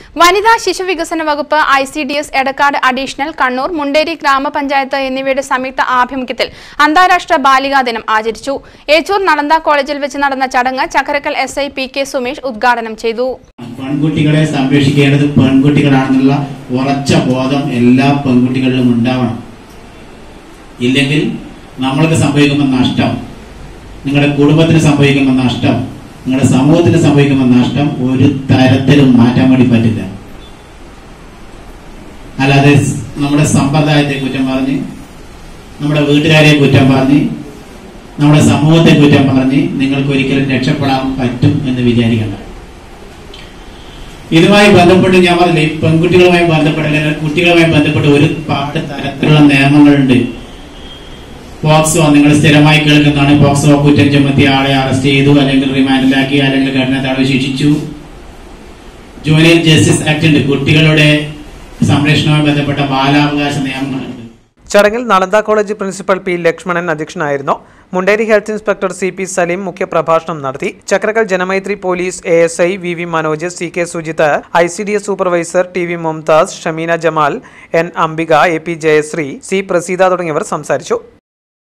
വനിതാ ശിശു വികസന വകുപ്പ് I C D S Edakkad additional Kannur Munderi ഗ്രാമപഞ്ചായത്ത് എന്നിവയുടെ സംയുക്ത ആഭിമുഖ്യത്തിൽ അന്താരാഷ്ട്ര ബാലികാ ദിനം ആചരിച്ചു ഏച്ചൂർ നളന്ദ കോളേജിൽ വെച്ച് നടന്ന ചടങ്ങ് Chakkarakkal S I P K Sumesh ഉദ്ഘാടനം ചെയ്തു പെൺകുട്ടികളെ സംരക്ഷിക്കേണ്ടത് പെൺകുട്ടികളാണെന്നുള്ള ഉറച്ച ബോധം എല്ലാ പെൺകുട്ടികളിലും ഉണ്ടാവണം ഇല്ലെങ്കിൽ നമ്മൾക്ക് സംഭവിക്കുന്ന നഷ്ടം നിങ്ങളുടെ കുടുംബത്തിന് സംഭവിക്കുന്ന നഷ്ടം നിങ്ങളുടെ സമൂഹത്തിന് സംഭവിക്കുന്ന നഷ്ടം ഒരു തരത്തിലും മാറ്റാൻ വേണ്ടി പറ്റില്ല അല്ലാതെ സ് നമ്മുടെ സമ്പ്രദായത്തെ കുറ്റം പറഞ്ഞ് നമ്മുടെ വീട്ടുകാരെ കുറ്റം പറഞ്ഞ് നമ്മുടെ സമൂഹത്തെ കുറ്റം പറഞ്ഞ് നിങ്ങൾക്ക് ഒരിക്കലും രക്ഷപ്പെടാൻ പറ്റും എന്ന് വിചാരിക്കണ്ട ഇതുമായി ബന്ധപ്പെട്ട് ഞാൻ പറഞ്ഞില്ലേ ഈ പെൺകുട്ടികളുമായി ബന്ധപ്പെട്ട് അല്ലെങ്കിൽ കുട്ടികളുമായി ബന്ധപ്പെട്ട് ഒരുപാട് തരത്തിലുള്ള നിയമങ്ങളുണ്ട് പോക്സോ നിങ്ങൾ സ്ഥിരമായി കേൾക്കുന്നതാണ് പോക്സോ കുറ്റം ചുമത്തി ആളെ അറസ്റ്റ് ചെയ്തു അല്ലെങ്കിൽ റിമാൻഡിലാക്കി അല്ലെങ്കിൽ കഠിന തടവ് ശിക്ഷിച്ചു ജൂനിയർ ജസ്റ്റിസ് ആക്ട് ഉണ്ട് കുട്ടികളുടെ സംരക്ഷണവുമായി ബന്ധപ്പെട്ട ബാലാവകാശ നിയമങ്ങളുണ്ട് ചടങ്ങിൽ Nalanda college principal P Lakshmanan അധ്യക്ഷനായിരുന്നു Munderi health inspector C P Saleem മുഖ്യപ്രഭാഷണം നടത്തി Chakkarakkal Janamaithri police A S I V V Manoj C K Sujith I C D S supervisor T V Mumtaz Shameena Jamal N Ambika A P Jayasree C Praseetha തുടങ്ങിയവർ സംസാരിച്ചു